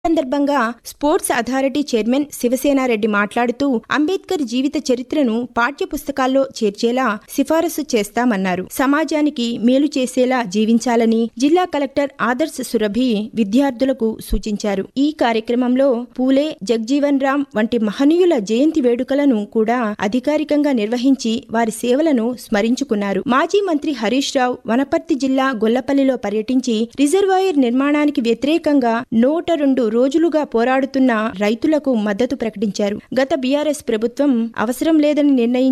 సందర్భంగా sports authority chairman Shiva Sena Reddy మాట్లాడుతూ అంబేద్కర్ జీవిత చరిత్రను పాఠ్య పుస్తకాల్లో చేర్చేలా సిఫారసు చేస్తామన్నారు సమాజానికి మేలు చేసేలా జీవించాలని జిల్లా కలెక్టర్ ఆదర్శ్ సురభి విద్యార్థులకు సూచించారు ఈ కార్యక్రమంలో పూలే జగ్జీవన్ రామ్ వంటి మహనీయుల జయంతి వేడుకలను కూడా అధికారికంగా నిర్వహించి వారి సేవలను స్మరించుకున్నారు మాజీ మంత్రి హరీష్ రావు వనపర్తి జిల్లా గొల్లపల్లిలో పర్యటించి రిజర్వాయర్ నిర్మాణానికి వ్యతిరేకంగా నూట రెండు రోజులుగా పోరాడుతున్న రైతులకు మద్దతు ప్రకటించారు గత బీఆర్ఎస్ ప్రభుత్వం అవసరం లేదని నిర్ణయించి